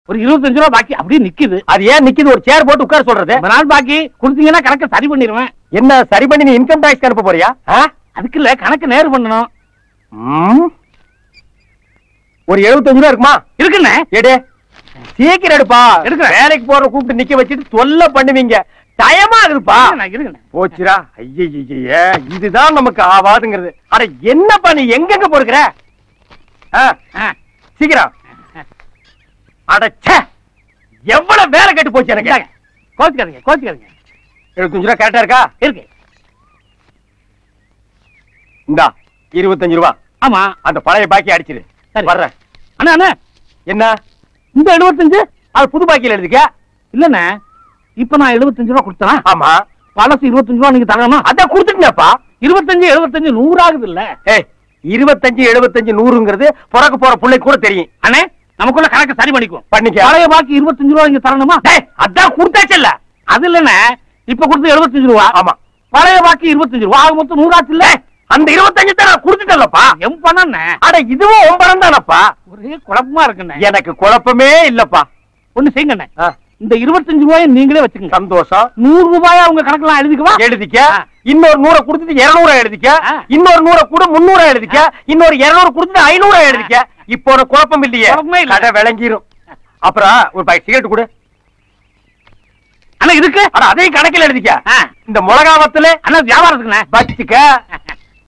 ஒரு இருபத்தஞ்சு ரூபா பாக்கி அப்படியே நிக்குது அது ஏன் நிக்குது ஒரு சேர் போட்டு உட்கார சொல்றது ரொம்ப நாள் பாக்கி கொடுத்தீங்கன்னா கணக்க சரி பண்ணிடுவேன் என்ன சரி பண்ணி நீ இன்கம் டாக்ஸ் அனுப்ப போறியா ஆ? அதுக்கு இல்ல கணக்கு நேர் பண்ணணும் ம். ஒரு எழுபத்தஞ்சு ரூபா இருக்குமா இருக்குண்ணே எடு சீக்கிரம் எடுப்பா எடுக்கிறேன். வேலைக்கு போற கூப்பிட்டு நிக்க வச்சுட்டு தொல்லை பண்ணுவீங்க டயமா இருக்குப்பா இருக்குண்ணே, இருக்குண்ணே போச்சுரா ஐய இதுதான் நமக்கு ஆவாதுங்கிறது அட என்னப்பா நீ எங்கெங்க போடுக்கிற ஆ, ஆ, சீக்கிரம் அட ச்சே எவ்வளவு வேலை கெட்டு போச்சு எனக்கு இந்தாங்க. கோச்சுக்காதீங்க கோச்சுக்காதீங்க எழுபத்தஞ்சு ரூபா கரெக்டா இருக்கா இருக்கு இந்தா இருபத்தஞ்சு ரூபா ஆமா அந்த பழைய பாக்கி அடிச்சிரு சரி. வர்றேன் அண்ணா அண்ணா என்ன இந்த எழுபத்தஞ்சு அது புது பாக்கியில எழுதிக்க இல்லண்ணே இப்ப நான் எழுபத்தஞ்சு ரூபா கொடுத்தேனா ஆமா பழசு இருபத்தஞ்சு ரூபா நீங்க தரணும் அதான் கொடுத்துட்டேப்பா இருபத்தஞ்சு எழுபத்தஞ்சு நூறு ஆகுது இல்ல ஏய் இருபத்தஞ்சு எழுபத்தஞ்சு நூறுங்கிறது பிறக்க போற பிள்ளை கூட தெரியும் அண்ணே நமக்குள்ள கணக்கு சரி பண்ணிக்குவோம் பண்ணிக்க பழைய பாக்கி இருபத்தஞ்சு ரூபா நீங்க தரணுமா டேய் அதான் கொடுத்தாச்சல்ல அது இல்லண்ணே இப்ப கொடுத்து எழுபத்தஞ்சு ரூபா ஆமா பழைய பாக்கி இருபத்தஞ்சு ரூபா ஆக மொத்தம் நூறாச்சு இல்ல அந்த இருபத்தஞ்சு தான் நான் கொடுத்துட்டேன்லப்பா எம் பண்ணண்ணே அட இதுவும் ஒன்படம் தானப்பா ஒரே குழப்பமா இருக்குண்ணே எனக்கு குழப்பமே இல்லப்பா ஒண்ணு செய்யுங்கண்ணே ஆ, இந்த இருபத்தஞ்சு ரூபாயை நீங்களே வச்சுக்கோங்க சந்தோஷம் நூறு ரூபாயா உங்க கணக்கெல்லாம் எழுதிக்குவா எழுதிக்க ஆ. இன்னொரு நூறை கொடுத்துட்டு இருநூறு எழுதிக்க ஆ. இன்னொரு நூறை கூட முன்னூறு எழுதிக்க இன்னொரு இருநூறு கொடுத்துட்டு ஐநூறு எழுதிக்க இப்போ ஒரு குழப்பம் இல்லையே குழப்பமே இல்ல. கடை விளங்கிரும் அப்புறம் ஒரு பாக்கெட் சிகரெட் கொடு அண்ணா இதுக்கு அட அதையும் கணக்கில் எழுதிக்க ஆ. இந்த மிளகா வத்தல அண்ணா வியாபாரத்துக்குண்ணே வச்சுக்க